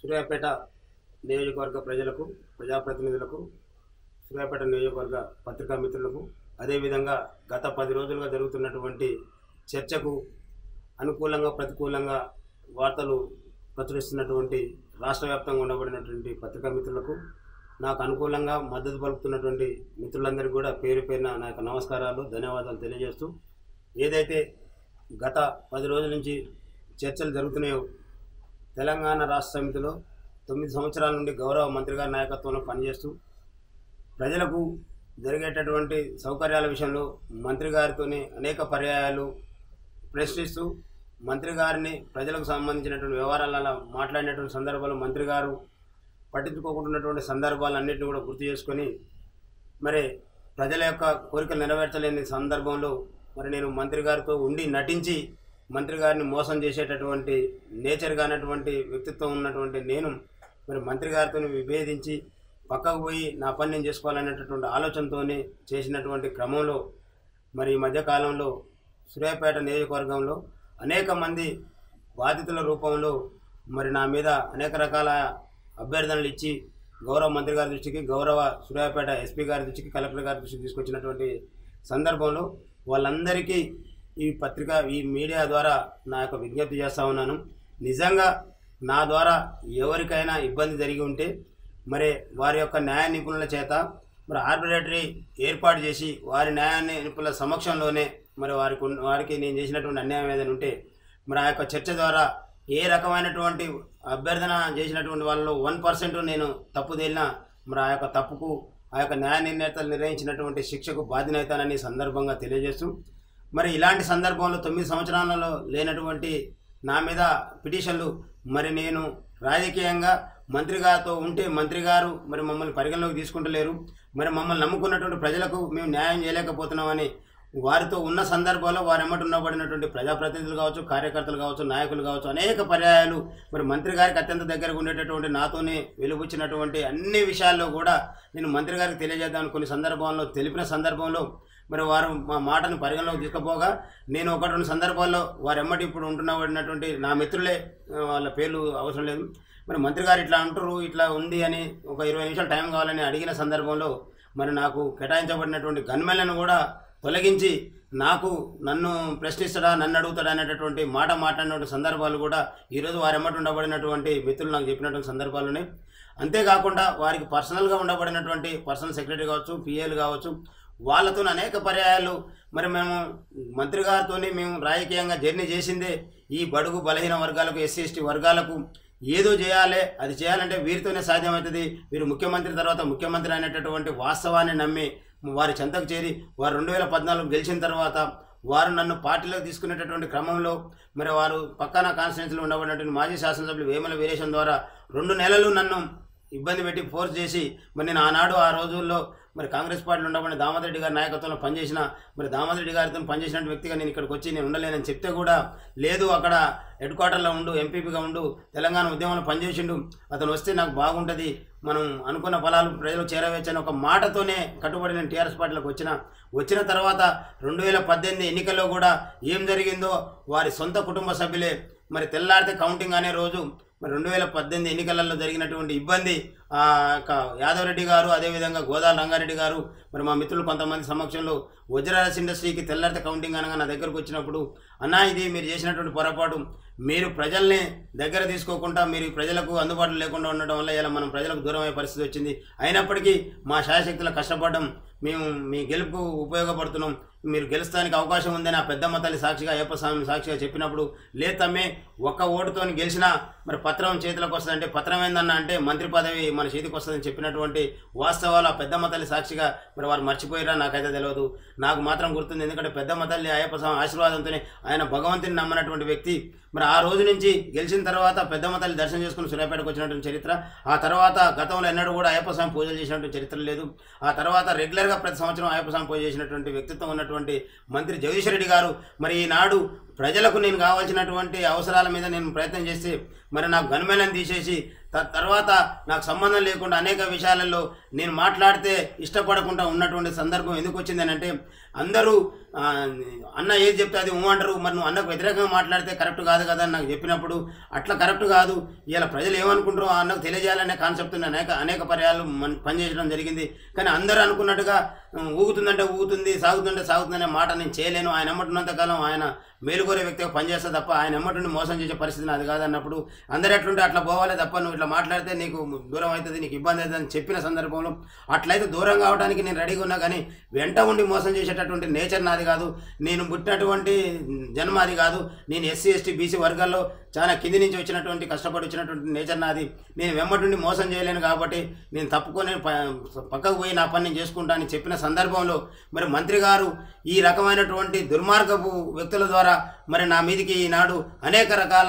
సూర్యాపేట నియోజకవర్గ ప్రజలకు ప్రజాప్రతినిధులకు సూర్యాపేట నియోజకవర్గ పత్రికా మిత్రులకు అదేవిధంగా గత పది రోజులుగా జరుగుతున్నటువంటి చర్చకు అనుకూలంగా ప్రతికూలంగా వార్తలు ప్రచురిస్తున్నటువంటి రాష్ట్ర వ్యాప్తంగా ఉండబడినటువంటి పత్రికా మిత్రులకు నాకు అనుకూలంగా మద్దతు పలుకుతున్నటువంటి మిత్రులందరికీ కూడా పేరు పేరున నా యొక్క నమస్కారాలు ధన్యవాదాలు తెలియజేస్తూ ఏదైతే గత పది రోజుల నుంచి చర్చలు జరుగుతున్నాయో తెలంగాణ రాష్ట్ర సమితిలో తొమ్మిది సంవత్సరాల నుండి గౌరవ మంత్రి గారి నాయకత్వంలో పనిచేస్తూ ప్రజలకు జరిగేటటువంటి సౌకర్యాల విషయంలో మంత్రి గారితోనే అనేక పర్యాయాలు ప్రశ్నిస్తూ మంత్రి గారిని ప్రజలకు సంబంధించినటువంటి వ్యవహారాలలో మాట్లాడినటువంటి సందర్భాల్లో మంత్రి గారు పట్టించుకోకుంటున్నటువంటి సందర్భాలన్నింటినీ కూడా గుర్తు చేసుకొని మరి ప్రజల యొక్క కోరికలు నెరవేర్చలేని సందర్భంలో మరి నేను మంత్రి గారితో ఉండి నటించి మంత్రి గారిని మోసం చేసేటటువంటి నేచర్ కానటువంటి వ్యక్తిత్వం ఉన్నటువంటి నేను మరి మంత్రి గారితో విభేదించి పక్కకు పోయి నా పని నేను చేసుకోవాలనేటటువంటి ఆలోచనతోనే చేసినటువంటి క్రమంలో మరి ఈ మధ్యకాలంలో సూర్యాపేట నియోజకవర్గంలో అనేక మంది బాధితుల రూపంలో మరి నా మీద అనేక రకాల అభ్యర్థనలు ఇచ్చి గౌరవ మంత్రి గారి దృష్టికి గౌరవ సూర్యాపేట ఎస్పీ గారి దృష్టికి కలెక్టర్ గారి దృష్టికి తీసుకొచ్చినటువంటి సందర్భంలో వాళ్ళందరికీ ఈ పత్రిక ఈ మీడియా ద్వారా నా యొక్క విజ్ఞప్తి చేస్తూ ఉన్నాను నిజంగా నా ద్వారా ఎవరికైనా ఇబ్బంది జరిగి ఉంటే మరి వారి యొక్క న్యాయ నిపుణుల చేత మరి ఆర్బిట్రేటరీ ఏర్పాటు చేసి వారి న్యాయ నిపుణుల సమక్షంలోనే మరి వారికి ఉన్న- వారికి నేను చేసినటువంటి అన్యాయం ఏదైనా ఉంటే మరి ఆ యొక్క చర్చ ద్వారా ఏ రకమైనటువంటి అభ్యర్థన చేసినటువంటి వాళ్ళలో వన్ పర్సెంట్ నేను తప్పు తేలినా మరి ఆ యొక్క తప్పుకు ఆ యొక్క న్యాయ నిర్ణేతలు నిర్ణయించినటువంటి శిక్షకు బాధ్యనవుతానని సందర్భంగా తెలియజేస్తూ మరి ఇలాంటి సందర్భంలో తొమ్మిది సంవత్సరాలలో లేనటువంటి నా మీద పిటిషన్లు మరి నేను రాజకీయంగా మంత్రి గారితో ఉంటే మంత్రి గారు మరి మమ్మల్ని పరిగణలోకి తీసుకుంటలేరు మరి మమ్మల్ని నమ్ముకున్నటువంటి ప్రజలకు మేము న్యాయం చేయలేకపోతున్నామని వారితో ఉన్న సందర్భంలో వారు ఎమ్మటి ఉండబడినటువంటి ప్రజాప్రతినిధులు కావచ్చు కార్యకర్తలు కావచ్చు నాయకులు కావచ్చు అనేక పర్యాయాలు మరి మంత్రి గారికి అత్యంత దగ్గరగా ఉండేటటువంటి నాతోనే వెలుబుచ్చినటువంటి అన్ని విషయాల్లో కూడా నేను మంత్రి గారికి తెలియజేద్దామని కొన్ని సందర్భాల్లో తెలిపిన సందర్భంలో మరి వారు మా మాటను పరిగణలోకి తీసుకుపోగా నేను ఒక రెండు సందర్భాల్లో వారు ఎమ్మటి ఇప్పుడు ఉంటున్నబడినటువంటి నా మిత్రులే ఆ, వాళ్ళ పేర్లు అవసరం లేదు మరి మంత్రి గారు ఇట్లా అంటారు ఇట్లా ఉంది అని ఒక ఇరవై నిమిషాలు టైం కావాలని అడిగిన సందర్భంలో మరి నాకు కేటాయించబడినటువంటి గన్మెన్లను కూడా తొలగించి నాకు నన్ను ప్రశ్నిస్తాడా నన్ను అడుగుతాడా అనేటటువంటి మాట మాట్లాడినటువంటి సందర్భాలు కూడా ఈరోజు వారు ఎమ్మటి ఉండబడినటువంటి మిత్రులు నాకు చెప్పినటువంటి సందర్భాలు ఉన్నాయి అంతేకాకుండా వారికి పర్సనల్గా ఉండబడినటువంటి పర్సనల్ సెక్రటరీ కావచ్చు పిఏలు కావచ్చు వాళ్ళతో అనేక పర్యాయాలు మరి మేము మంత్రి గారితో మేము రాజకీయంగా జర్నీ చేసిందే ఈ బడుగు బలహీన వర్గాలకు ఎస్సీ ఎస్టీ వర్గాలకు ఏదో చేయాలి అది చేయాలంటే వీరితోనే సాధ్యమవుతుంది వీరు ముఖ్యమంత్రి తర్వాత ముఖ్యమంత్రి అనేటటువంటి వాస్తవాన్ని నమ్మి వారి చెంతకు చేరి వారు రెండు వేల పద్నాలుగు గెలిచిన తర్వాత వారు నన్ను పార్టీలోకి తీసుకునేటటువంటి క్రమంలో మరి వారు పక్కన కాన్స్టిట్యున్సీలో ఉండబడినటువంటి మాజీ శాసనసభ్యులు వేమల వీరేశం ద్వారా రెండు నెలలు నన్ను ఇబ్బంది పెట్టి ఫోర్స్ చేసి మరి నేను ఆనాడు ఆ రోజుల్లో మరి కాంగ్రెస్ పార్టీలో ఉండబడిన దామోదర్ రెడ్డి గారి నాయకత్వంలో పనిచేసిన మరి దామోదర్ రెడ్డి గారితో పనిచేసిన వ్యక్తిగా నేను ఇక్కడికి వచ్చి నేను ఉండలేనని చెప్తే కూడా లేదు అక్కడ హెడ్ క్వార్టర్లో ఉండు ఎంపీపీగా ఉండు తెలంగాణ ఉద్యమంలో పనిచేసిండు అతను వస్తే నాకు బాగుంటుంది మనం అనుకున్న ఫలాలు ప్రజలకు చేరవేచ్చని ఒక మాటతోనే కట్టుబడి నేను టీఆర్ఎస్ పార్టీలోకి వచ్చిన వచ్చిన తర్వాత రెండు వేల పద్దెనిమిది ఎన్నికల్లో కూడా ఏం జరిగిందో వారి సొంత కుటుంబ సభ్యులే మరి తెల్లారితే కౌంటింగ్ అనే రోజు మరి రెండు వేల పద్దెనిమిది ఎన్నికలలో జరిగినటువంటి ఇబ్బంది ఆ యొక్క యాదవ్ రెడ్డి గారు అదేవిధంగా గోదాల రంగారెడ్డి గారు మరి మా మిత్రులు కొంతమంది సమక్షంలో వజ్రారస్ ఇండస్ట్రీకి తెల్లారితే కౌంటింగ్ అనగా నా దగ్గరకు వచ్చినప్పుడు అన్నా ఇది మీరు చేసినటువంటి పొరపాటు మీరు ప్రజల్ని దగ్గర తీసుకోకుండా మీరు ప్రజలకు అందుబాటులో లేకుండా ఉండడం వల్ల ఇలా మనం ప్రజలకు దూరం అయ్యే పరిస్థితి వచ్చింది అయినప్పటికీ మా శాయశక్తుల కష్టపడడం మేము మీ గెలుపుకు ఉపయోగపడుతున్నాం మీరు గెలుస్తానికి అవకాశం ఉందని ఆ పెద్దమ్మ తల్లి సాక్షిగా అయ్యప్ప స్వామి సాక్షిగా చెప్పినప్పుడు లేదు తమ్మే ఒక్క ఓటుతోని గెలిచినా మరి పత్రం చేతిలోకి వస్తుందంటే పత్రం ఏందన్న అంటే మంత్రి పదవి మన చేతికి వస్తుందని చెప్పినటువంటి వాస్తవాలు ఆ పెద్దమ్మ తల్లి సాక్షిగా మరి వారు మర్చిపోయారా నాకైతే తెలియదు నాకు మాత్రం గుర్తుంది ఎందుకంటే పెద్దమ్మ తల్లి అయ్యప్ప స్వామి ఆశీర్వాదంతోనే ఆయన భగవంతుని నమ్మనటువంటి వ్యక్తి మరి ఆ రోజు నుంచి గెలిచిన తర్వాత పెద్దమ్మ తల్లి దర్శనం చేసుకుని సూర్యాపేటకు వచ్చినటువంటి చరిత్ర ఆ తర్వాత గతంలో ఎన్నడూ కూడా అయ్యప్ప స్వామి పూజలు చేసినటువంటి చరిత్ర లేదు ఆ తర్వాత రెగ్యులర్గా ప్రతి సంవత్సరం అయ్యప్ప స్వామి పూజ చేసినటువంటి వ్యక్తిత్వం ఉన్నటువంటి మంత్రి జగదీష్ రెడ్డి గారు మరి ఈనాడు ప్రజలకు నేను కావాల్సినటువంటి అవసరాల మీద నేను ప్రయత్నం చేస్తే మరి నాకు గనుమేళం తీసేసి త- తర్వాత నాకు సంబంధం లేకుండా అనేక విషయాలలో నేను మాట్లాడితే ఇష్టపడకుండా ఉన్నటువంటి సందర్భం ఎందుకు వచ్చింది అని అంటే అందరూ ఆ, అన్న ఏది చెప్తే అది ఊ అంటారు మరి నువ్వు అన్నకు వ్యతిరేకంగా మాట్లాడితే కరెక్ట్ కాదు కదా అని నాకు చెప్పినప్పుడు అట్లా కరెక్ట్ కాదు ఇలా ప్రజలు ఏమనుకుంటారో ఆ అన్నకు తెలియజేయాలనే కాన్సెప్ట్ అనేక అనేక పర్యాలు మన పనిచేయడం జరిగింది కానీ అందరూ అనుకున్నట్టుగా ఉం, ఊగుతుందంటే ఊగుతుంది సాగుతుంటే సాగుతుందనే మాట నేను చేయలేను ఆయన ఎమ్మటినంత కాలం ఆయన మేలుకోరే వ్యక్తిగా పనిచేస్తా తప్ప ఆయన ఎమ్మటిని మోసం చేసే పరిస్థితి నాది కాదన్నప్పుడు అందరు ఎట్లుంటే అట్లా పోవాలి తప్ప నువ్వు ఇట్లా మాట్లాడితే నీకు దూరం అవుతుంది నీకు ఇబ్బంది అవుతుంది అని చెప్పిన సందర్భంలో అట్లయితే దూరం కావడానికి నేను రెడీగా ఉన్నా కానీ వెంట ఉండి మోసం చేసేటటువంటి నేచర్ నాది కాదు నేను పుట్టినటువంటి జన్మ అది కాదు నేను ఎస్సీ ఎస్టీ బీసీ వర్గాల్లో చాలా కింది నుంచి వచ్చినటువంటి కష్టపడి వచ్చినటువంటి నేచర్ నాది నేను వెంబడి మోసం చేయలేను కాబట్టి నేను తప్పుకొని ప- పక్కకు పోయి నా పని నేను చేసుకుంటానని చెప్పిన సందర్భంలో మరి మంత్రి గారు ఈ రకమైనటువంటి దుర్మార్గపు వ్యక్తుల ద్వారా మరి నా మీదకి ఈనాడు అనేక రకాల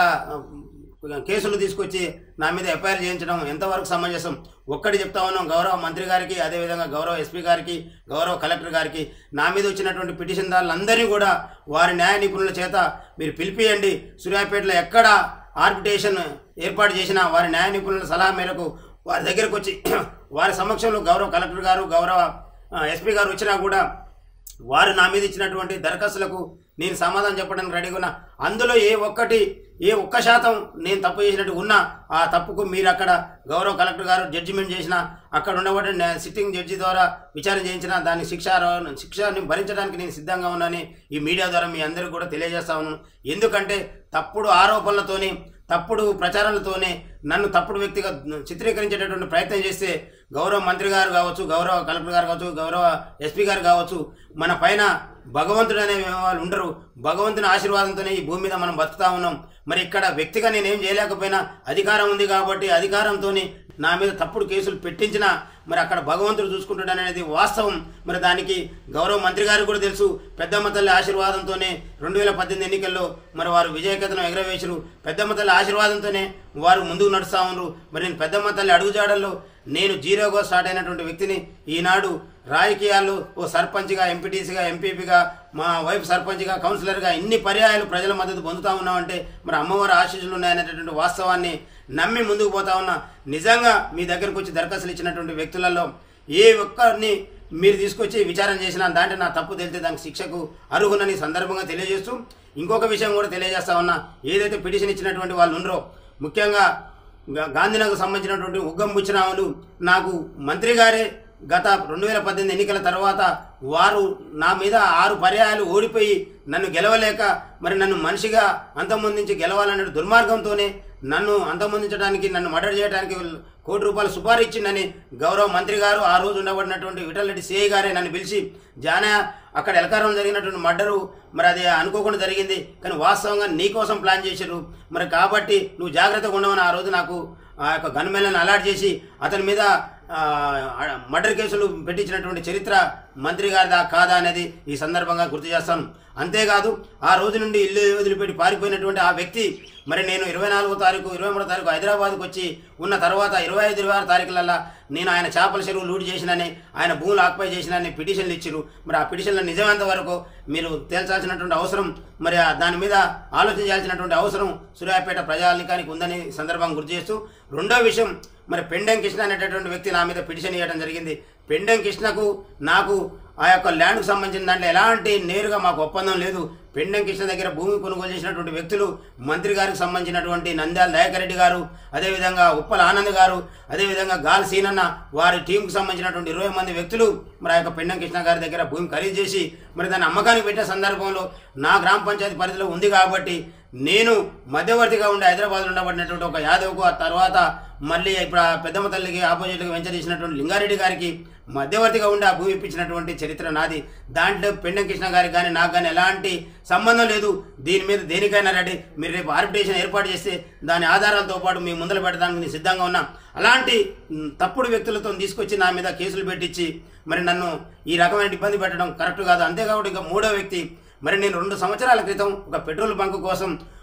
ఆ, కేసులు తీసుకొచ్చి నా మీద ఎఫ్ఐఆర్ చేయించడం ఎంతవరకు సమంజసం ఒక్కటి చెప్తా ఉన్నాం గౌరవ మంత్రి గారికి అదేవిధంగా గౌరవ ఎస్పీ గారికి గౌరవ కలెక్టర్ గారికి నా మీద వచ్చినటువంటి పిటిషన్దారులందరినీ కూడా వారి న్యాయ నిపుణుల చేత మీరు పిలిపియండి సూర్యాపేటలో ఎక్కడ ఆర్బిటేషన్ ఏర్పాటు చేసినా వారి న్యాయ నిపుణుల సలహా మేరకు వారి దగ్గరకు వచ్చి వారి సమక్షంలో గౌరవ కలెక్టర్ గారు గౌరవ ఎస్పీ గారు వచ్చినా కూడా వారు నా మీద ఇచ్చినటువంటి దరఖాస్తులకు నేను సమాధానం చెప్పడానికి రెడీగా ఉన్నా అందులో ఏ ఒక్కటి ఏ ఒక్క శాతం నేను తప్పు చేసినట్టు ఉన్నా ఆ తప్పుకు మీరు అక్కడ గౌరవ కలెక్టర్ గారు జడ్జిమెంట్ చేసిన అక్కడ ఉండబట్టి సిట్టింగ్ జడ్జి ద్వారా విచారణ చేయించిన దాని శిక్ష శిక్షని భరించడానికి నేను సిద్ధంగా ఉన్నానని ఈ మీడియా ద్వారా మీ అందరికీ కూడా తెలియజేస్తా ఉన్నాను ఎందుకంటే తప్పుడు ఆరోపణలతోని తప్పుడు ప్రచారాలతోనే నన్ను తప్పుడు వ్యక్తిగా చిత్రీకరించేటటువంటి ప్రయత్నం చేస్తే గౌరవ మంత్రి గారు కావచ్చు గౌరవ కలెక్టర్ గారు కావచ్చు గౌరవ ఎస్పీ గారు కావచ్చు మన పైన భగవంతుడు అనే వాళ్ళు ఉండరు భగవంతుని ఆశీర్వాదంతోనే ఈ భూమి మీద మనం బతుకుతా ఉన్నాం మరి ఇక్కడ వ్యక్తిగా నేనేం చేయలేకపోయినా అధికారం ఉంది కాబట్టి అధికారంతో నా మీద తప్పుడు కేసులు పెట్టించినా మరి అక్కడ భగవంతుడు చూసుకుంటాడు అనేది వాస్తవం మరి దానికి గౌరవ మంత్రి గారికి కూడా తెలుసు పెద్దమ్మ తల్లి ఆశీర్వాదంతోనే రెండు వేల పద్దెనిమిది ఎన్నికల్లో మరి వారు విజయకేతనం ఎగరవేశారు పెద్దమ్మ తల్లి ఆశీర్వాదంతోనే వారు ముందుకు నడుస్తా ఉన్నారు మరి నేను పెద్దమ్మ తల్లి అడుగుజాడల్లో నేను జీరోగా స్టార్ట్ అయినటువంటి వ్యక్తిని ఈనాడు రాజకీయాల్లో ఓ సర్పంచ్గా ఎంపీటీసీగా ఎంపీపీగా మా వైఫ్ సర్పంచ్గా కౌన్సిలర్గా ఇన్ని పర్యాయాలు ప్రజల మద్దతు పొందుతా ఉన్నామంటే మరి అమ్మవారి ఆశీస్సులు ఉన్నాయనేటటువంటి వాస్తవాన్ని నమ్మి ముందుకు పోతా ఉన్నా నిజంగా మీ దగ్గరకు వచ్చి దరఖాస్తులు ఇచ్చినటువంటి వ్యక్తులలో ఏ ఒక్కరిని మీరు తీసుకొచ్చి విచారణ చేసిన దాంట్లో నా తప్పు తెలితే దానికి శిక్షకు అర్హునని ఈ సందర్భంగా తెలియజేస్తూ ఇంకొక విషయం కూడా తెలియజేస్తా ఉన్నా ఏదైతే పిటిషన్ ఇచ్చినటువంటి వాళ్ళు ఉండరో ముఖ్యంగా గా- గాంధీనగర్ సంబంధించినటువంటి ఉగ్గం బుచ్చినాములు నాకు మంత్రి గారే గత రెండు వేల పద్దెనిమిది ఎన్నికల తర్వాత వారు నా మీద ఆరు పర్యాయాలు ఓడిపోయి నన్ను గెలవలేక మరి నన్ను మనిషిగా అంతమొందించి గెలవాలనే దుర్మార్గంతోనే నన్ను అంతమొందించడానికి నన్ను మర్డర్ చేయడానికి కోటి రూపాయలు సుపారీ ఇచ్చిందని గౌరవ మంత్రి గారు ఆ రోజు ఉండబడినటువంటి విఠలరెడ్డి సిఐ గారే నన్ను పిలిచి జానా అక్కడ ఎలకారం జరిగినటువంటి మర్డరు మరి అది అనుకోకుండా జరిగింది కానీ వాస్తవంగా నీ కోసం ప్లాన్ చేశారు మరి కాబట్టి నువ్వు జాగ్రత్తగా ఉండవని ఆ రోజు నాకు ఆ యొక్క గన్మెన్లను అలాట్ చేసి అతని మీద ఆ, మర్డర్ కేసులు పెట్టించినటువంటి చరిత్ర మంత్రి గారిదా కాదా అనేది ఈ సందర్భంగా గుర్తు చేస్తాను అంతేకాదు ఆ రోజు నుండి ఇల్లు వదిలిపెట్టి పారిపోయినటువంటి ఆ వ్యక్తి మరి నేను ఇరవై నాలుగో తారీఖు ఇరవై మూడో తారీఖు హైదరాబాద్కు వచ్చి ఉన్న తర్వాత ఇరవై ఐదు ఇరవై ఆరు తారీఖులల్లా నేను ఆయన చేపల చెరువు లూట్ చేసినని ఆయన భూములు ఆక్యుపై చేసినని పిటిషన్లు ఇచ్చిరు మరి ఆ పిటిషన్లు నిజమేంత వరకు మీరు తేల్చాల్సినటువంటి అవసరం మరి ఆ దాని మీద ఆలోచించాల్సినటువంటి అవసరం సూర్యాపేట ప్రజానికానికి ఉందని ఈ సందర్భంగా గుర్తు చేస్తూ రెండో విషయం మరి పెండెం కృష్ణ అనేటటువంటి వ్యక్తి నా మీద పిటిషన్ ఇవ్వడం జరిగింది పెండెం కృష్ణకు నాకు ఆ యొక్క ల్యాండ్కు సంబంధించిన దాంట్లో ఎలాంటి నేరుగా మాకు ఒప్పందం లేదు పెండెం కృష్ణ దగ్గర భూమి కొనుగోలు చేసినటువంటి వ్యక్తులు మంత్రి గారికి సంబంధించినటువంటి నంద్యాల దయాకర్ రెడ్డి గారు అదేవిధంగా ఉప్పల ఆనంద్ గారు అదేవిధంగా గాల్ సీనన్న వారి టీంకు సంబంధించినటువంటి ఇరవై మంది వ్యక్తులు మరి ఆ యొక్క పెండెం కృష్ణ గారి దగ్గర భూమి ఖరీదు చేసి మరి దాన్ని అమ్మకానికి పెట్టిన సందర్భంలో నా గ్రామ పంచాయతీ పరిధిలో ఉంది కాబట్టి నేను మధ్యవర్తిగా ఉండి హైదరాబాద్లో ఉండబడినటువంటి ఒక యాదవ్కు ఆ తర్వాత మళ్ళీ ఇప్పుడు ఆ పెద్దమ్మ తల్లికి ఆపోజిట్గా వెంచర్ చేసినటువంటి లింగారెడ్డి గారికి మధ్యవర్తిగా ఉండి ఆ భూమి ఇప్పించినటువంటి చరిత్ర నాది దాంట్లో పెండం కృష్ణ గారికి కానీ నాకు కానీ ఎలాంటి సంబంధం లేదు దీని మీద దేనికైనా రెడీ మీరు రేపు ఆర్బిటేషన్ ఏర్పాటు చేస్తే దాని ఆధారాలతో పాటు మీ ముందర పెట్టడానికి నేను సిద్ధంగా ఉన్నా అలాంటి మ్, తప్పుడు వ్యక్తులతో తీసుకొచ్చి నా మీద కేసులు పెట్టించి మరి నన్ను ఈ రకమైన ఇబ్బంది పెట్టడం కరెక్ట్ కాదు అంతేకాకుండా ఇంకా మూడో వ్యక్తి మరి నేను రెండు సంవత్సరాల క్రితం ఒక పెట్రోల్ బంక్ కోసం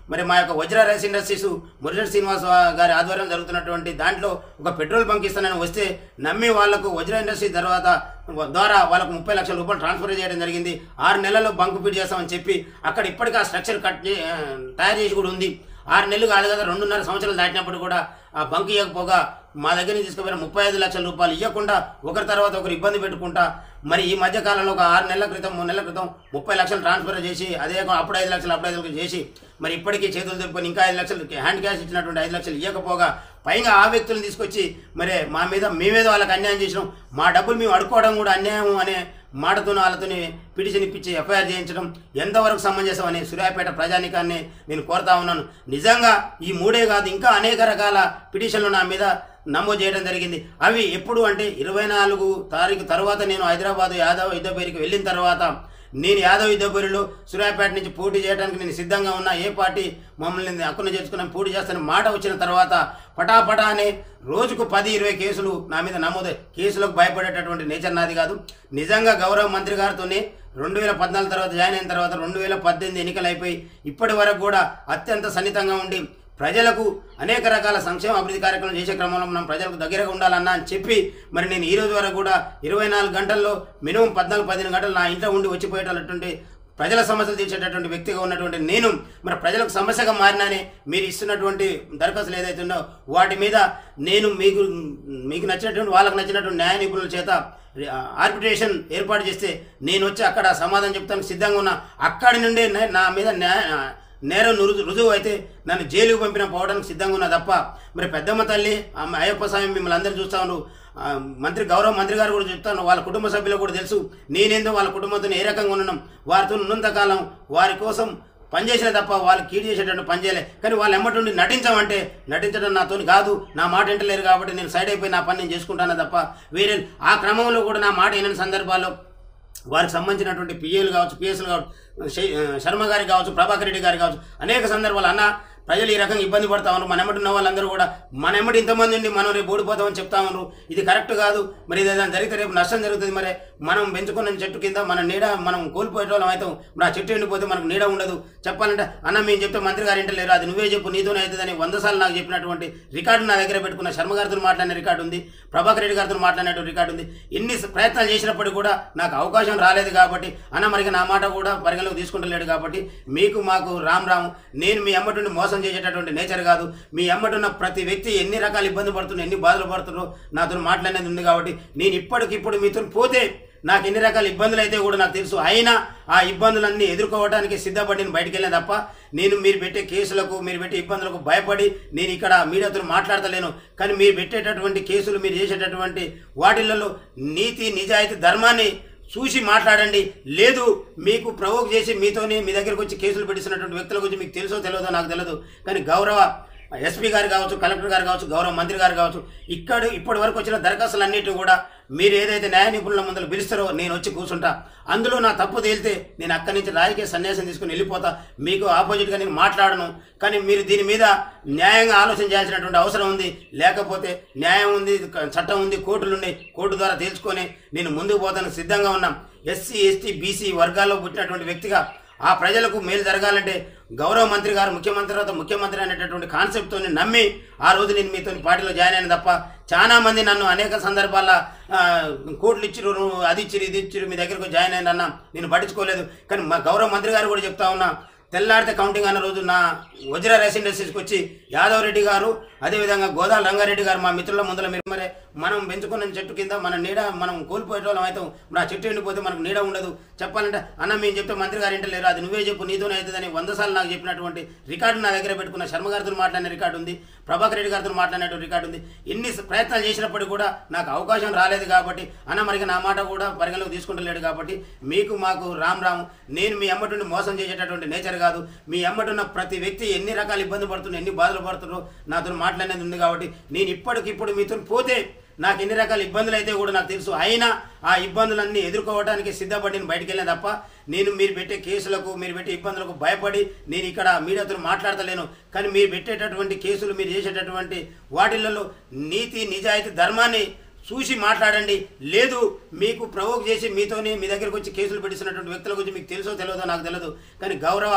మరి మా యొక్క వజ్ర రైస్ ఇండస్ట్రీస్ మురళి శ్రీనివాస్ గారి ఆధ్వర్యం జరుగుతున్నటువంటి దాంట్లో ఒక పెట్రోల్ బంక్ ఇస్తానని వస్తే నమ్మి వాళ్లకు వజ్ర ఇండస్ట్రీ తర్వాత ద్వారా వాళ్ళకు ముప్పై లక్షల రూపాయలు ట్రాన్స్ఫర్ చేయడం జరిగింది ఆరు నెలల్లో బంక్ ఫిట్ చేస్తామని చెప్పి అక్కడ ఇప్పటికీ ఆ స్ట్రక్చర్ కట్ చే- ఆ, తయారు చేసి కూడా ఉంది ఆరు నెలలు కాదు కదా రెండున్నర సంవత్సరాలు దాటినప్పుడు కూడా ఆ బంక్ ఇవ్వకపోగా మా దగ్గర నుంచి తీసుకుపోయిన ముప్పై ఐదు లక్షల రూపాయలు ఇవ్వకుండా ఒకరి తర్వాత ఒకరు ఇబ్బంది పెట్టుకుంటా మరి ఈ మధ్య కాలంలో ఒక ఆరు నెలల క్రితం మూడు నెలల క్రితం ముప్పై లక్షలు ట్రాన్స్ఫర్ చేసి అదే కాకుండా అప్పుడు ఐదు లక్షలు అప్పుడు ఐదు లక్షలు చేసి మరి ఇప్పటికీ చేతులు తిప్పుకొని ఇంకా ఐదు లక్షలు హ్యాండ్ క్యాష్ ఇచ్చినటువంటి ఐదు లక్షలు ఇవ్వకపోగా పైగా ఆ వ్యక్తులను తీసుకొచ్చి మరి మా మీద మేమేదో వాళ్ళకి అన్యాయం చేసినాం మా డబ్బులు మేము అడుక్కోవడం కూడా అన్యాయం అనే మాటతో వాళ్ళతోని పిటిషన్ ఇప్పించి ఎఫ్ఐఆర్ చేయించడం ఎంతవరకు సమంజసం అని సూర్యాపేట ప్రజానికాన్ని నేను కోరుతా ఉన్నాను నిజంగా ఈ మూడే కాదు ఇంకా అనేక రకాల పిటిషన్లు నా మీద నమోదు చేయడం జరిగింది అవి ఎప్పుడు అంటే ఇరవై నాలుగు తారీఖు తర్వాత నేను హైదరాబాద్ యాదవ్ యుద్ధపేరికి వెళ్ళిన తర్వాత నేను యాదవ్ యుద్ధపేరిలో సూర్యాపేట నుంచి పోటీ చేయడానికి నేను సిద్ధంగా ఉన్నా ఏ పార్టీ మమ్మల్ని హక్కును చేసుకుని పోటీ చేస్తానని మాట వచ్చిన తర్వాత పటాపటా అనే రోజుకు పది ఇరవై కేసులు నా మీద నమోదు కేసులకు భయపడేటటువంటి నేచర్ నాది కాదు నిజంగా గౌరవ మంత్రి గారితోనే రెండు వేల పద్నాలుగు తర్వాత జాయిన్ అయిన తర్వాత రెండు వేల పద్దెనిమిది ఎన్నికలు అయిపోయి ఇప్పటి వరకు కూడా అత్యంత సన్నిహితంగా ఉండి ప్రజలకు అనేక రకాల సంక్షేమ అభివృద్ధి కార్యక్రమం చేసే క్రమంలో మనం ప్రజలకు దగ్గరగా ఉండాలన్నా అని చెప్పి మరి నేను ఈ రోజు వరకు కూడా ఇరవై నాలుగు గంటల్లో మినిమం పద్నాలుగు పదిహేను గంటలు నా ఇంట్లో ఉండి వచ్చిపోయేటటువంటి ప్రజల సమస్యలు తీర్చేటటువంటి వ్యక్తిగా ఉన్నటువంటి నేను మరి ప్రజలకు సమస్యగా మారినానే మీరు ఇస్తున్నటువంటి దరఖాస్తులు ఏదైతే ఉందో వాటి మీద నేను మీకు మీకు నచ్చినటువంటి వాళ్ళకి నచ్చినటువంటి న్యాయ నిపుణుల చేత ఆర్బిట్రేషన్ ఏర్పాటు చేస్తే నేను వచ్చి అక్కడ సమాధానం చెప్తానికి సిద్ధంగా ఉన్నా అక్కడి నుండే నే- నా మీద న్యాయ నేరం రుజువు రుజువు అయితే నన్ను జైలుకు పంపిన పోవడానికి సిద్ధంగా ఉన్నా తప్ప మరి పెద్దమ్మ తల్లి ఆమె అయ్యప్ప స్వామి మిమ్మల్ని అందరూ చూస్తా ఉన్నారు ఆ, మంత్రి గౌరవ మంత్రి గారు కూడా చెప్తాను వాళ్ళ కుటుంబ సభ్యులకు కూడా తెలుసు నేనేందో వాళ్ళ కుటుంబంతో ఏ రకంగా ఉన్నాం వారితో ఉన్నంతకాలం వారి కోసం పనిచేసిన తప్ప వాళ్ళు కీడు చేసేటట్టు పని చేయలే కానీ వాళ్ళు ఎమ్మటుండి నటించమంటే నటించడం నాతోని కాదు నా మాట వింటలేరు కాబట్టి నేను సైడ్ అయిపోయి నా పని నేను చేసుకుంటాను తప్ప వేరే ఆ క్రమంలో కూడా నా మాట వినని సందర్భాల్లో వారికి సంబంధించినటువంటి పిఏలు కావచ్చు పిఎస్లు కావచ్చు శై- శర్మ గారికి కావచ్చు ప్రభాకర్ రెడ్డి గారికి కావచ్చు అనేక సందర్భాలు అన్న ప్రజలు ఈ రకంగా ఇబ్బంది పడతా ఉన్నారు మన ఎమ్మటి ఉన్న వాళ్ళందరూ కూడా మన ఎమ్మటి ఇంతమంది ఉండి మనం రేపు ఓడిపోతామని చెప్తా ఉన్నారు ఇది కరెక్ట్ కాదు మరి ఇది ఏదైనా జరిగితే రేపు నష్టం జరుగుతుంది మరి మనం పెంచుకున్న చెట్టు కింద మన నీడ మనం కోల్పోయేటోళ్ళం అవుతాం మరి ఆ చెట్టు ఎండిపోతే మనకు నీడ ఉండదు చెప్పాలంటే అన్న మేము చెప్తే మంత్రి గారు ఇంటలేరు అది నువ్వే చెప్పు నీతోనే అవుతుందని వంద సార్లు నాకు చెప్పినటువంటి రికార్డు నా దగ్గర పెట్టుకున్న శర్మ గారితో మాట్లాడిన రికార్డు ఉంది ప్రభాకర్ రెడ్డి గారితో మాట్లాడినటువంటి రికార్డు ఉంది ఎన్ని ప్రయత్నాలు చేసినప్పటికీ కూడా నాకు అవకాశం రాలేదు కాబట్టి అన్న మరికి నా మాట కూడా పరిగణలోకి తీసుకుంటలేడు కాబట్టి మీకు మాకు రామ్ రామ్ నేను మీ అమ్మటుండి మోసం చేసేటటువంటి నేచర్ కాదు మీ అమ్మటున్న ప్రతి వ్యక్తి ఎన్ని రకాల ఇబ్బంది పడుతున్నారు ఎన్ని బాధలు పడుతున్నారో నాతో మాట్లాడేది ఉంది కాబట్టి నేను ఇప్పటికిప్పుడు మీతో పోతే నాకు ఎన్ని రకాల ఇబ్బందులు అయితే కూడా నాకు తెలుసు అయినా ఆ ఇబ్బందులన్నీ ఎదుర్కోవడానికి సిద్ధపడి నేను బయటికి వెళ్ళిన తప్ప నేను మీరు పెట్టే కేసులకు మీరు పెట్టే ఇబ్బందులకు భయపడి నేను ఇక్కడ మీడియాతో మాట్లాడతలేను కానీ మీరు పెట్టేటటువంటి కేసులు మీరు చేసేటటువంటి వాటిలలో నీతి నిజాయితీ ధర్మాన్ని చూసి మాట్లాడండి లేదు మీకు ప్రవోక్ చేసి మీతోని మీ దగ్గరకు వచ్చి కేసులు పెట్టిస్తున్నటువంటి వ్యక్తుల గురించి మీకు తెలుసో తెలియదో నాకు తెలియదు కానీ గౌరవ ఎస్పీ గారు కావచ్చు కలెక్టర్ గారు కావచ్చు గౌరవ మంత్రి గారు కావచ్చు ఇక్కడ ఇప్పటి వరకు వచ్చిన దరఖాస్తులన్నిటి కూడా మీరు ఏదైతే న్యాయ నిపుణుల ముందర పిలుస్తారో నేను వచ్చి కూర్చుంటా అందులో నా తప్పు తేలితే నేను అక్కడి నుంచి రాజకీయ సన్యాసం తీసుకుని వెళ్ళిపోతా మీకు ఆపోజిట్గా నేను మాట్లాడను కానీ మీరు దీని మీద న్యాయంగా ఆలోచన చేయాల్సినటువంటి అవసరం ఉంది లేకపోతే న్యాయం ఉంది చట్టం ఉంది కోర్టులు ఉన్నాయి కోర్టు ద్వారా తేల్చుకొని నేను ముందుకు పోతానికి సిద్ధంగా ఉన్నాం ఎస్సీ ఎస్టీ బీసీ వర్గాల్లో పుట్టినటువంటి వ్యక్తిగా ఆ ప్రజలకు మేలు జరగాలంటే గౌరవ మంత్రి గారు ముఖ్యమంత్రి తర్వాత ముఖ్యమంత్రి అనేటటువంటి కాన్సెప్ట్తో నమ్మి ఆ రోజు నేను మీతో పార్టీలో జాయిన్ అయిన తప్ప చాలా మంది నన్ను అనేక సందర్భాల్లో ఆ, కోట్లు ఇచ్చిరు నువ్వు అది ఇచ్చిరు ఇది ఇచ్చిరు మీ దగ్గరకు జాయిన్ అయిన అన్న నేను పట్టించుకోలేదు కానీ మా గౌరవ మంత్రి గారు కూడా చెప్తా ఉన్నా తెల్లాడితే కౌంటింగ్ అన్న రోజు నా వజ్ర రైస్ ఇండస్ట్రీస్కి వచ్చి యాదవ్ రెడ్డి గారు అదేవిధంగా గోదాల రంగారెడ్డి గారు మా మిత్రుల ముందర మీరు మరి మనం పెంచుకున్న చెట్టు కింద మన నీడ మనం కోల్పోయేటోళ్ళం అవుతాం మరి ఆ చెట్టు ఎండిపోతే మనకు నీడ ఉండదు చెప్పాలంటే అన్న మేము చెప్తే మంత్రి గారు ఇంటలేరు అది నువ్వే చెప్పు నీతోనే అవుతుందని వంద సార్లు నాకు చెప్పినటువంటి రికార్డు నా దగ్గర పెట్టుకున్న శర్మ గారితో మాట్లాడిన రికార్డు ఉంది ప్రభాకర్ రెడ్డి గారితో మాట్లాడినటువంటి రికార్డు ఉంది ఎన్ని ప్రయత్నాలు చేసినప్పటికీ కూడా నాకు అవకాశం రాలేదు కాబట్టి అన్న మరికి నా మాట కూడా పరిగణలోకి తీసుకుంటలేడు కాబట్టి మీకు మాకు రామ్ రామ్ నేను మీ అమ్మటుండి మోసం చేసేటటువంటి నేచర్ కాదు మీ అమ్మటున్న ప్రతి వ్యక్తి ఎన్ని రకాల ఇబ్బంది పడుతున్నారు ఎన్ని బాధలు పడుతున్నారో నాతో మాట్లాడేది ఉంది కాబట్టి నేను ఇప్పటికిప్పుడు మీతో పోతే నాకు ఎన్ని రకాల ఇబ్బందులు అయితే కూడా నాకు తెలుసు అయినా ఆ ఇబ్బందులన్నీ ఎదుర్కోవడానికి సిద్ధపడి నేను బయటికి వెళ్ళిన తప్ప నేను మీరు పెట్టే కేసులకు మీరు పెట్టే ఇబ్బందులకు భయపడి నేను ఇక్కడ మీడియాతో మాట్లాడతలేను కానీ మీరు పెట్టేటటువంటి కేసులు మీరు చేసేటటువంటి వాటిలలో నీతి నిజాయితీ ధర్మాన్ని చూసి మాట్లాడండి లేదు మీకు ప్రవోక్ చేసి మీతోనే మీ దగ్గరకు వచ్చి కేసులు పెట్టిస్తున్నటువంటి వ్యక్తుల గురించి మీకు తెలుసో తెలియదో నాకు తెలియదు కానీ గౌరవ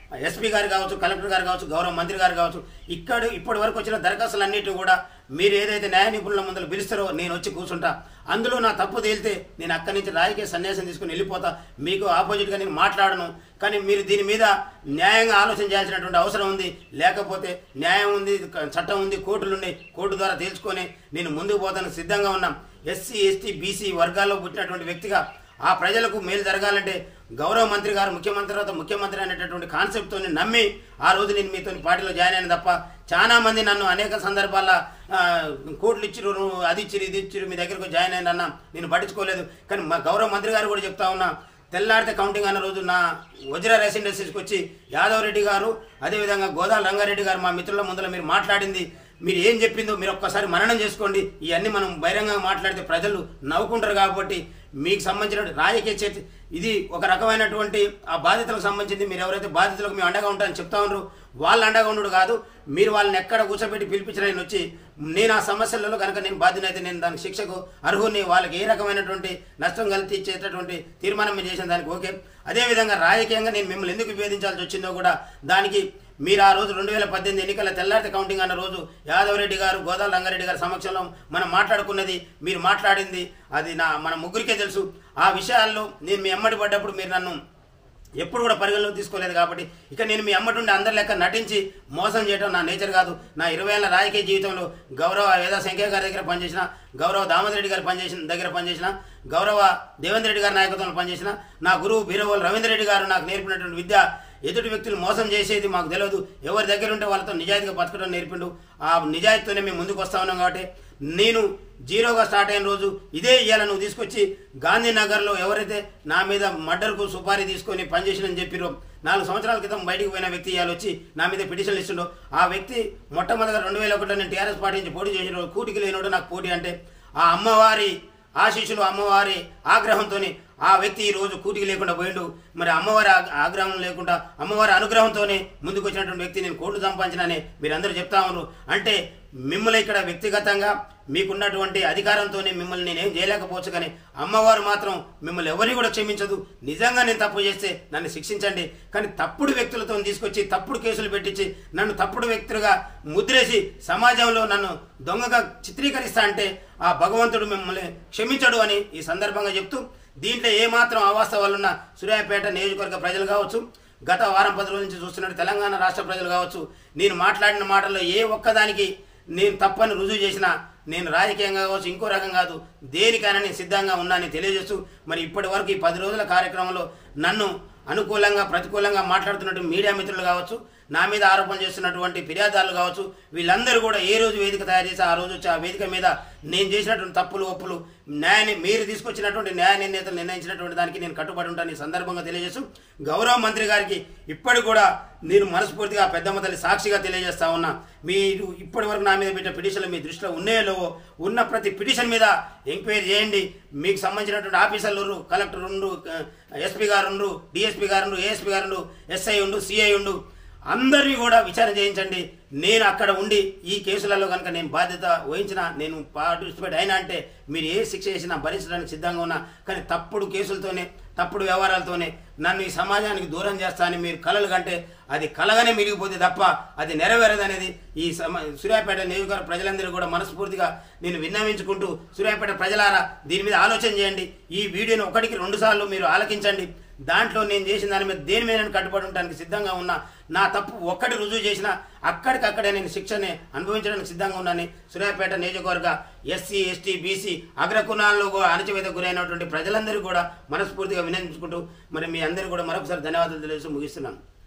ఎస్పీ గారు కావచ్చు కలెక్టర్ గారు కావచ్చు గౌరవ మంత్రి గారు కావచ్చు ఇక్కడ ఇప్పటి వరకు వచ్చిన దరఖాస్తులన్నిటి కూడా మీరు ఏదైతే న్యాయ నిపుణుల ముందర పిలుస్తారో నేను వచ్చి కూర్చుంటా అందులో నా తప్పు తేలితే నేను అక్కడి నుంచి రాజకీయ సన్యాసం తీసుకుని వెళ్ళిపోతా మీకు ఆపోజిట్గా నేను మాట్లాడను కానీ మీరు దీని మీద న్యాయంగా ఆలోచన చేయాల్సినటువంటి అవసరం ఉంది లేకపోతే న్యాయం ఉంది చట్టం ఉంది కోర్టులు ఉన్నాయి కోర్టు ద్వారా తేల్చుకొని నేను ముందుకు పోతాను సిద్ధంగా ఉన్నాం ఎస్సీ ఎస్టీ బీసీ వర్గాల్లో పుట్టినటువంటి వ్యక్తిగా ఆ ప్రజలకు మేలు జరగాలంటే గౌరవ మంత్రి గారు ముఖ్యమంత్రి తర్వాత ముఖ్యమంత్రి అనేటటువంటి కాన్సెప్ట్తో నమ్మి ఆ రోజు నేను మీతో పార్టీలో జాయిన్ అయిన తప్ప చాలా మంది నన్ను అనేక సందర్భాల్లో ఆ, కోట్లు ఇచ్చిరు నువ్వు అది ఇచ్చిరు ఇది ఇచ్చిరు మీ దగ్గరకు జాయిన్ అయిన అన్న నేను పట్టించుకోలేదు కానీ మా గౌరవ మంత్రి గారు కూడా చెప్తా ఉన్నా తెల్లారితే కౌంటింగ్ అన్న రోజు నా వజ్ర రెసిడెన్సీస్కి వచ్చి యాదవ్ రెడ్డి గారు అదేవిధంగా గోదాల రంగారెడ్డి గారు మా మిత్రుల ముందర మీరు మాట్లాడింది మీరు ఏం చెప్పిందో మీరు ఒక్కసారి మననం చేసుకోండి ఇవన్నీ మనం బహిరంగంగా మాట్లాడితే ప్రజలు నవ్వుకుంటారు కాబట్టి మీకు సంబంధించిన రాజకీయ చర్చ ఇది ఒక రకమైనటువంటి ఆ బాధితులకు సంబంధించింది మీరు ఎవరైతే బాధితులకు మేము అండగా ఉంటారని చెప్తా ఉన్నారు వాళ్ళు అండగా ఉండడు కాదు మీరు వాళ్ళని ఎక్కడ కూర్చోబెట్టి పిలిపించిన ఆయన వచ్చి నేను ఆ సమస్యలలో కనుక నేను బాధ్యనైతే నేను దానికి శిక్షకు అర్హుని వాళ్ళకి ఏ రకమైనటువంటి నష్టం కల్పించేటటువంటి తీర్మానం మీరు చేసిన దానికి ఓకే అదేవిధంగా రాజకీయంగా నేను మిమ్మల్ని ఎందుకు విభేదించాల్సి వచ్చిందో కూడా దానికి మీరు ఆ రోజు రెండు వేల పద్దెనిమిది ఎన్నికల తెల్లారి కౌంటింగ్ అన్న రోజు యాదవ్ రెడ్డి గారు గోదాల రంగారెడ్డి గారి సమక్షంలో మనం మాట్లాడుకున్నది మీరు మాట్లాడింది అది నా మన ముగ్గురికే తెలుసు ఆ విషయాల్లో నేను మీ ఎమ్మడి పడ్డప్పుడు మీరు నన్ను ఎప్పుడు కూడా పరిగణలోకి తీసుకోలేదు కాబట్టి ఇక నేను మీ అమ్మటుండి అందరి లెక్క నటించి మోసం చేయడం నా నేచర్ కాదు నా ఇరవై ఏళ్ళ రాజకీయ జీవితంలో గౌరవ వేద శంకయ్య గారి దగ్గర పనిచేసిన గౌరవ దామోదర్ రెడ్డి గారు పనిచేసిన దగ్గర పనిచేసిన గౌరవ దేవేంద్ర రెడ్డి గారి నాయకత్వంలో పనిచేసిన నా గురువు బీరవోలు రవీంద్ర రెడ్డి గారు నాకు నేర్పినటువంటి విద్య ఎదుటి వ్యక్తులు మోసం చేసేది మాకు తెలియదు ఎవరి దగ్గర ఉంటే వాళ్ళతో నిజాయితీగా బతకడం నేర్పిండు ఆ నిజాయితీతోనే మేము ముందుకు వస్తా ఉన్నాం కాబట్టి నేను జీరోగా స్టార్ట్ అయిన రోజు ఇదే ఇవాళ నువ్వు తీసుకొచ్చి గాంధీనగర్లో ఎవరైతే నా మీద మర్డర్కు సుపారీ తీసుకొని పనిచేసినని చెప్పిరో నాలుగు సంవత్సరాల క్రితం బయటికి పోయిన వ్యక్తి ఇవాళ వచ్చి నా మీద పిటిషన్లు ఇస్తుండో ఆ వ్యక్తి మొట్టమొదటిగా రెండు వేల ఒకటిలో నేను టీఆర్ఎస్ పార్టీ నుంచి పోటీ చేసిన కూటికి లేనోడు నాకు పోటీ అంటే ఆ అమ్మవారి ఆశీస్సులు అమ్మవారి ఆగ్రహంతోని ఆ వ్యక్తి ఈ రోజు కూటికి లేకుండా పోయిండు మరి అమ్మవారి ఆగ్- ఆగ్రహం లేకుండా అమ్మవారి అనుగ్రహంతోనే ముందుకు వచ్చినటువంటి వ్యక్తి నేను కోట్లు సంపాదించినని మీరందరూ చెప్తా ఉన్నారు అంటే మిమ్మల్ని ఇక్కడ వ్యక్తిగతంగా మీకున్నటువంటి అధికారంతోనే మిమ్మల్ని నేనేం చేయలేకపోవచ్చు కానీ అమ్మవారు మాత్రం మిమ్మల్ని ఎవరిని కూడా క్షమించదు నిజంగా నేను తప్పు చేస్తే నన్ను శిక్షించండి కానీ తప్పుడు వ్యక్తులతో తీసుకొచ్చి తప్పుడు కేసులు పెట్టించి నన్ను తప్పుడు వ్యక్తులుగా ముద్రేసి సమాజంలో నన్ను దొంగగా చిత్రీకరిస్తా అంటే ఆ భగవంతుడు మిమ్మల్ని క్షమించడు అని ఈ సందర్భంగా చెప్తూ దీంట్లో ఏమాత్రం అవాస్తవాలు ఉన్న సూర్యాపేట నియోజకవర్గ ప్రజలు కావచ్చు గత వారం పది రోజుల నుంచి చూస్తున్నట్టు తెలంగాణ రాష్ట్ర ప్రజలు కావచ్చు నేను మాట్లాడిన మాటల్లో ఏ ఒక్కదానికి నేను తప్పని రుజువు చేసినా నేను రాజకీయంగా కావచ్చు ఇంకో రకం కాదు దేనికైనా నేను సిద్ధంగా ఉన్నానని తెలియజేస్తూ మరి ఇప్పటి వరకు ఈ పది రోజుల కార్యక్రమంలో నన్ను అనుకూలంగా ప్రతికూలంగా మాట్లాడుతున్నట్టు మీడియా మిత్రులు కావచ్చు నా మీద ఆరోపణలు చేస్తున్నటువంటి ఫిర్యాదారులు కావచ్చు వీళ్ళందరూ కూడా ఏ రోజు వేదిక తయారు చేసి ఆ రోజు వచ్చి ఆ వేదిక మీద నేను చేసినటువంటి తప్పులు ఒప్పులు న్యాయాన్ని మీరు తీసుకొచ్చినటువంటి న్యాయ నిర్ణేతలు నిర్ణయించినటువంటి దానికి నేను కట్టుబడి ఉంటాను ఈ సందర్భంగా తెలియజేస్తూ గౌరవ మంత్రి గారికి ఇప్పటికి కూడా నేను మనస్ఫూర్తిగా ఆ పెద్దమ్మ తల్లి సాక్షిగా తెలియజేస్తా ఉన్నా మీరు ఇప్పటి వరకు నా మీద పెట్టిన పిటిషన్లు మీ దృష్టిలో ఉన్నాయో లేవో ఉన్న ప్రతి పిటిషన్ మీద ఎంక్వైరీ చేయండి మీకు సంబంధించినటువంటి ఆఫీసర్లు ఉన్నారు, కలెక్టర్ ఉండు ఎస్పీ గారు ఉండు డిఎస్పీ గారు ఉండు ఏఎస్పీ గారు ఉండు ఎస్ఐ ఉండు సిఐ ఉండు అందరినీ కూడా విచారణ చేయించండి నేను అక్కడ ఉండి ఈ కేసులలో కనుక నేను బాధ్యత వహించిన నేను పార్టిసిపేట్ అయినా అంటే మీరు ఏ శిక్ష చేసినా భరించడానికి సిద్ధంగా ఉన్నా కానీ తప్పుడు కేసులతోనే తప్పుడు వ్యవహారాలతోనే నన్ను ఈ సమాజానికి దూరం చేస్తా అని మీరు కలలు కంటే అది కలగానే మిగిలిపోతే తప్ప అది నెరవేరదనేది ఈ సమ సూర్యాపేట నియోజకవర్గ ప్రజలందరూ కూడా మనస్ఫూర్తిగా నేను విన్నవించుకుంటూ సూర్యాపేట ప్రజలారా దీని మీద ఆలోచన చేయండి ఈ వీడియోని ఒకటికి రెండు సార్లు మీరు ఆలకించండి దాంట్లో నేను చేసిన దాని మీద దేని మీద నేను కట్టుబడి ఉండడానికి సిద్ధంగా ఉన్నా నా తప్పు ఒక్కటి రుజువు చేసినా అక్కడికక్కడే నేను శిక్షని అనుభవించడానికి సిద్ధంగా ఉన్నాను సూర్యాపేట నియోజకవర్గ ఎస్సీ ఎస్టీ బీసీ అగ్రకుణాల్లో కూడా అణచివేత గురైనటువంటి ప్రజలందరూ కూడా మనస్ఫూర్తిగా వినియోగించుకుంటూ మరి మీ అందరూ కూడా మరొకసారి ధన్యవాదాలు తెలియజేస్తూ ముగిస్తున్నాను